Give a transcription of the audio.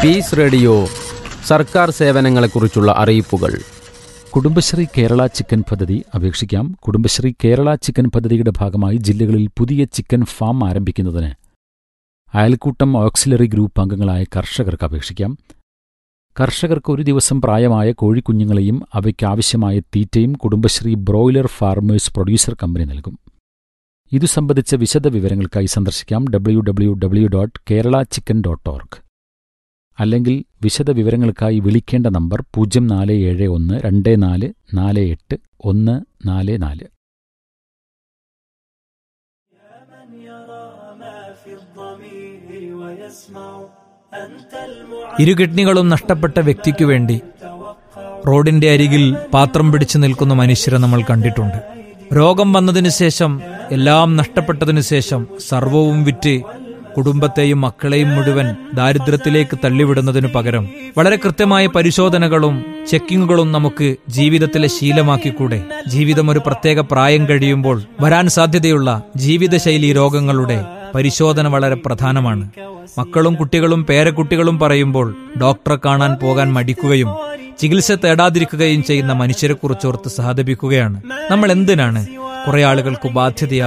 piece radio സർക്കാർ സേവനങ്ങളെക്കുറിച്ചുള്ള അറിയിപ്പുകൾ Kudumbashree Kerala chicken പദ്ധതി അപേക്ഷിക്കാം കുടുംബശ്രീ കേരള ചിക്കൻ പദ്ധതിയുടെ ഭാഗമായി ജില്ലകളിൽ പുതിയ ചിക്കൻ ഫാം ആരംഭിക്കുന്നതിന് അയൽക്കൂട്ടം ഓക്സിലറി ഗ്രൂപ്പ് അംഗങ്ങളായ കർഷകർക്ക് അപേക്ഷിക്കാം കർഷകർക്ക് ഒരു ദിവസം പ്രായമായ കോഴിക്കുഞ്ഞുങ്ങളെയും അവയ്ക്കാവശ്യമായ തീറ്റയും Kudumbashree broiler farmers producer company നൽകും ഇതു സംബന്ധിച്ച വിശദ വിവരങ്ങൾക്കായി സന്ദർശിക്കാം W W W dot Kerala chicken dot org അല്ലെങ്കിൽ വിശദ വിവരങ്ങൾക്കായി വിളിക്കേണ്ട നമ്പർ പൂജ്യം നാല് ഏഴ് ഒന്ന് രണ്ട് നാല് നാല് എട്ട് ഒന്ന് നാല് നാല് ഇരു കിഡ്നികളും നഷ്ടപ്പെട്ട വ്യക്തിക്കു വേണ്ടി റോഡിന്റെ അരികിൽ പാത്രം പിടിച്ചു നിൽക്കുന്ന മനുഷ്യരെ നമ്മൾ കണ്ടിട്ടുണ്ട് രോഗം വന്നതിനു ശേഷം എല്ലാം നഷ്ടപ്പെട്ടതിനു ശേഷം സർവവും വിറ്റ് കുടുംബത്തെയും മക്കളെയും മുഴുവൻ ദാരിദ്ര്യത്തിലേക്ക് തള്ളിവിടുന്നതിനു പകരം വളരെ കൃത്യമായ പരിശോധനകളും ചെക്കിങ്ങുകളും നമുക്ക് ജീവിതത്തിലെ ശീലമാക്കിക്കൂടെ ജീവിതം ഒരു പ്രത്യേക പ്രായം കഴിയുമ്പോൾ വരാൻ സാധ്യതയുള്ള ജീവിതശൈലി രോഗങ്ങളുടെ പരിശോധന വളരെ പ്രധാനമാണ് മക്കളും കുട്ടികളും പേരക്കുട്ടികളും പറയുമ്പോൾ ഡോക്ടറെ കാണാൻ പോകാൻ മടിക്കുകയും ചികിത്സ തേടാതിരിക്കുകയും ചെയ്യുന്ന മനുഷ്യരെക്കുറിച്ചോർത്ത് സഹതപിക്കുകയാണ് നമ്മൾ എന്തിനാണ് കുറെ ആളുകൾക്ക് ബാധ്യതയാ